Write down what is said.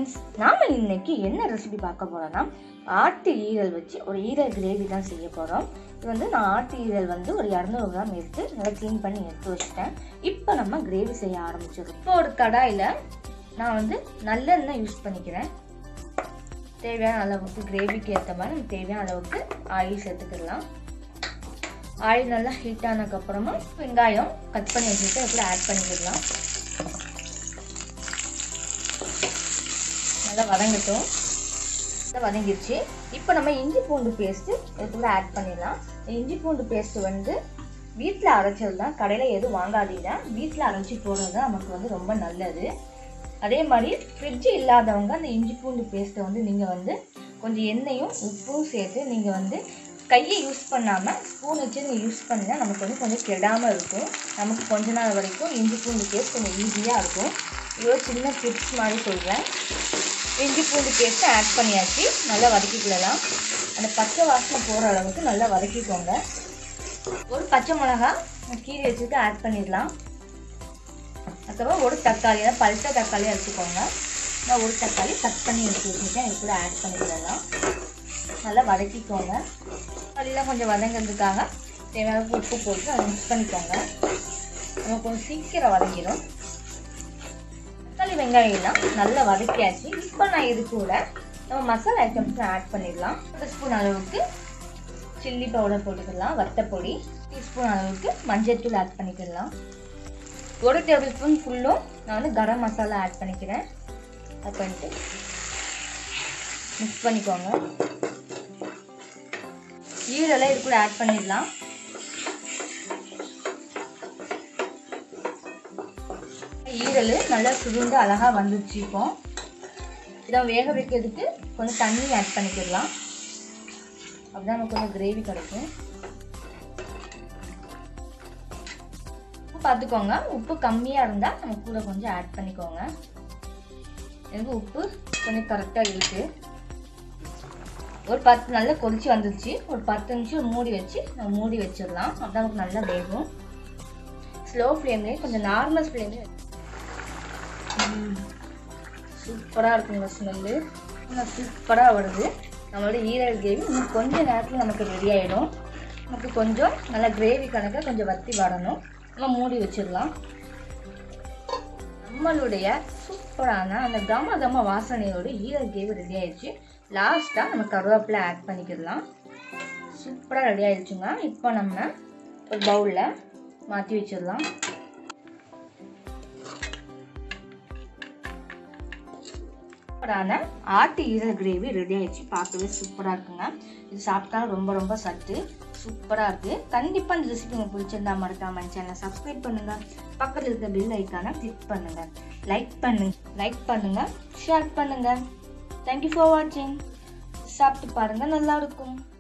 friends நாம இன்னைக்கு என்ன ரெசிபி பார்க்க போறோம்னா ஆட்டு ஈரல் வச்சு ஒரு ஈரல் கிரேவி தான் செய்ய போறோம் இது வந்து நான் ஆட்டு ஈரல் வந்து ஒரு இரநூறு கிராம் எடுத்து நல்லா க்ளீன் பண்ணி எடுத்து வச்சுட்டேன் இப்போ நம்ம கிரேவி செய்ய ஆரம்பிச்சிடும் இப்போ ஒரு கடாயில் நான் வந்து நல்லெண்ணெய் யூஸ் பண்ணிக்கிறேன் தேவையான அளவுக்கு கிரேவிக்கு ஏற்ற மாதிரி நம்ம தேவையான அளவுக்கு ஆயில் சேர்த்துக்கலாம் ஆயில் நல்லா ஹீட் ஆனதுக்கப்புறமா வெங்காயம் கட் பண்ணி வச்சுட்டு அதுக்குள்ள ஆட் பண்ணிக்கிடலாம் நல்லா வதங்கட்டும் நல்லா வதங்கிடுச்சு இப்போ நம்ம இஞ்சி பூண்டு பேஸ்ட்டு இதுக்குள்ளே ஆட் பண்ணிடலாம் இஞ்சி பூண்டு பேஸ்ட் வந்து வீட்டில் அரைச்சது தான் கடையில் எதுவும் வாங்காதீங்க வீட்டில் அரைச்சி போடுறது தான் நமக்கு வந்து ரொம்ப நல்லது அதே மாதிரி ஃப்ரிட்ஜ் இல்லாதவங்க அந்த இஞ்சி பூண்டு பேஸ்ட்டை வந்து நீங்கள் வந்து கொஞ்சம் எண்ணெயும் உப்பும் சேர்த்து நீங்கள் வந்து கையை யூஸ் பண்ணாமல் ஸ்பூன் வச்சு நீங்கள் யூஸ் பண்ணினா நமக்கு வந்து கொஞ்சம் கெடாமல் இருக்கும் நமக்கு கொஞ்ச நாள் வரைக்கும் இஞ்சி பூண்டு பேஸ்ட் கொஞ்சம் ஈஸியாக இருக்கும் இது ஒரு சின்ன டிப்ஸ் மாதிரி சொல்கிறேன் இஞ்சி பூண்டு பேஸ்ட்டை ஆட் பண்ணியாச்சு நல்லா வதக்கிக்கலாம் அந்த பச்சை வாசனை போகிற அளவுக்கு நல்லா வதக்கிக்கோங்க ஒரு பச்சை மிளகா கீரை வச்சுட்டு ஆட் பண்ணிடலாம் அதுக்கப்புறம் ஒரு தக்காளி அதாவது பழுத்த தக்காளி எடுத்துக்கோங்க நான் ஒரு தக்காளி கட் பண்ணி எடுத்து வச்சுருக்கேன் இது கூட ஆட் பண்ணிக்கலாம் நல்லா வதக்கிக்கோங்க தக்காளிலாம் கொஞ்சம் வதங்கிறதுக்காக தேவையான உப்பு போட்டு அதை மிக்ஸ் பண்ணிக்கோங்க நம்ம கொஞ்சம் சீக்கிரம் வதங்கிடும் தக்காளி வெங்காயம்லாம் நல்லா வதக்கியாச்சு இப்போ நான் இது கூட நம்ம மசாலா ஐட்டம்ஸ் ஆட் பண்ணிடலாம் ஒரு ஸ்பூன் அளவுக்கு சில்லி பவுடர் போட்டுக்கலாம் வத்தப்பொடி டீஸ்பூன் அளவுக்கு மஞ்சள் தூள் ஆட் பண்ணிக்கலாம் ஒரு டேபிள் ஸ்பூன் ஃபுல்லும் நான் வந்து கரம் மசாலா ஆட் பண்ணிக்கிறேன் ஆட் பண்ணிட்டு மிக்ஸ் பண்ணிக்கோங்க ஈரலை இது கூட ஆட் பண்ணிடலாம் ஈரல் நல்லா சுருண்டு அழகாக வந்துச்சு இப்போ இதை வேக வைக்கிறதுக்கு கொஞ்சம் தண்ணி ஆட் பண்ணிக்கிடலாம் அப்படிதான் நமக்கு கொஞ்சம் கிரேவி கிடைக்கும் உப்பு பார்த்துக்கோங்க உப்பு கம்மியாக இருந்தால் நம்ம கூட கொஞ்சம் ஆட் பண்ணிக்கோங்க எனக்கு உப்பு கொஞ்சம் கரெக்டாக இருக்குது ஒரு பத்து நல்லா கொதிச்சு வந்துருச்சு ஒரு பத்து நிமிஷம் மூடி வச்சு நம்ம மூடி வச்சிடலாம் அப்பதான் நமக்கு நல்லா வேகும் ஸ்லோ ஃப்ளேம்லேயே கொஞ்சம் நார்மல் ஃப்ளேம்லேயே சூப்பராக இருக்குங்க ஸ்மெல்லு சூப்பராக வருது நம்மளோட ஈரல் கிரேவி இன்னும் கொஞ்ச நேரத்தில் நமக்கு ரெடி ஆகிடும் நமக்கு கொஞ்சம் நல்லா கிரேவி கணக்காக கொஞ்சம் வத்தி வரணும் நம்ம மூடி வச்சிடலாம் நம்மளுடைய சூப்பரான அந்த கம கம வாசனையோட ஈரல் கிரேவி ரெடி ஆயிடுச்சு லாஸ்ட்டாக நம்ம கருவேப்பிலை ஆட் பண்ணிக்கிடலாம் சூப்பராக ரெடி ஆயிடுச்சுங்க இப்போ நம்ம ஒரு பவுலில் மாற்றி வச்சிடலாம் சூப்பரான ஆட்டு ஈரல் கிரேவி ரெடி ஆயிடுச்சு பார்க்கவே சூப்பராக இருக்குங்க இது சாப்பிட்டா ரொம்ப ரொம்ப சத்து சூப்பராக இருக்குது கண்டிப்பாக இந்த ரெசிபி உங்களுக்கு பிடிச்சிருந்தா மறக்காம சேனலை சப்ஸ்கிரைப் பண்ணுங்கள் பக்கத்தில் இருக்க பெல் ஐக்கானை கிளிக் பண்ணுங்கள் லைக் பண்ணுங்க லைக் பண்ணுங்கள் ஷேர் பண்ணுங்கள் தேங்க்யூ ஃபார் வாட்சிங் சாப்பிட்டு பாருங்கள் நல்லா இருக்கும்